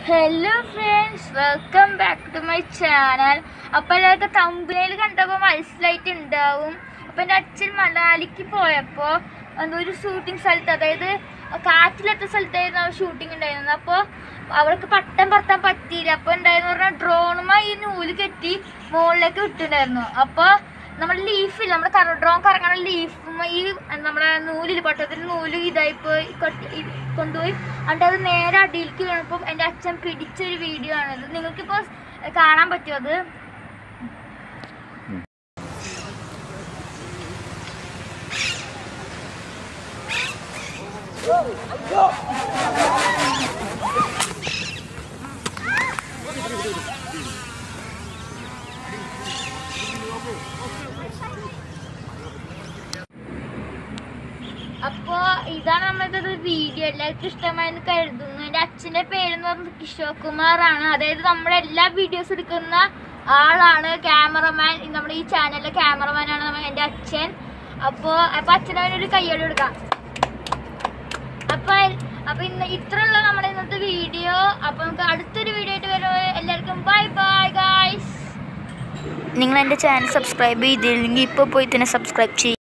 hello friends welcome back to my channel അപ്പോൾ എല്ലാവർക്കും തമ്പനയിൽ കണ്ടപ്പോൾ മനസ്സിലായിട്ടുണ്ടാവും അപ്പോൾ എൻ്റെ അച്ഛൻ മണാലിക്ക് പോയപ്പോൾ എന്തോ ഒരു ഷൂട്ടിംഗ് സ്ഥലത്ത് അതായത് കാറ്റിലെത്ത സ്ഥലത്തായിരുന്നു അവർ ഷൂട്ടിംഗ് ഉണ്ടായിരുന്നത് അപ്പോൾ അവർക്ക് പട്ടം പറത്താൻ പറ്റിയില്ല അപ്പോൾ ഉണ്ടായെന്ന് പറഞ്ഞാൽ ഡ്രോണുമായി ഈ നൂല് കെട്ടി മുകളിലേക്ക് വിട്ടിട്ടുണ്ടായിരുന്നു അപ്പോൾ നമ്മുടെ ലീഫില്ല നമ്മുടെ കറ ഡ്രോൺ കറങ്ങുന്ന ലീഫും ഈ നമ്മുടെ നൂലിൽ പട്ടത്തിൽ നൂല് ഇതായി പോയി കൊട്ടി ഈ കൊണ്ടുപോയി എന്നിട്ട് അത് നേരെ അടിയിലേക്ക് വീണപ്പോൾ എൻ്റെ അച്ഛൻ പിടിച്ചൊരു വീഡിയോ ആണത് നിങ്ങൾക്കിപ്പോൾ കാണാൻ പറ്റുമോ അത് അപ്പോൾ ഇതാണ് നമ്മുടെ ഒരു വീഡിയോ എല്ലാവർക്കും ഇഷ്ടമായെന്ന് കരുതുന്നു എൻ്റെ അച്ഛൻ്റെ പേരെന്ന് പറയുന്നത് കിഷോർ കുമാറാണ് അതായത് നമ്മുടെ എല്ലാ വീഡിയോസ് എടുക്കുന്ന ആളാണ് ക്യാമറമാൻ നമ്മുടെ ഈ ചാനലിലെ ക്യാമറമാനാണ് നമ്മ എൻ്റെ അച്ഛൻ അപ്പോൾ അപ്പോൾ അച്ഛനവനൊരു കയ്യോട് കൊടുക്കാം അപ്പോൾ അപ്പോൾ ഇന്ന് ഇത്രയുള്ള നമ്മുടെ ഇന്നത്തെ വീഡിയോ അപ്പോൾ നമുക്ക് അടുത്തൊരു വീഡിയോ ആയിട്ട് വരുമ്പോൾ എല്ലാവർക്കും ബൈ ബൈ ഗായ്സ് നിങ്ങൾ എൻ്റെ ചാനൽ സബ്സ്ക്രൈബ് ചെയ്തില്ലെങ്കിൽ ഇപ്പോൾ പോയി തന്നെ സബ്സ്ക്രൈബ് ചെയ്യും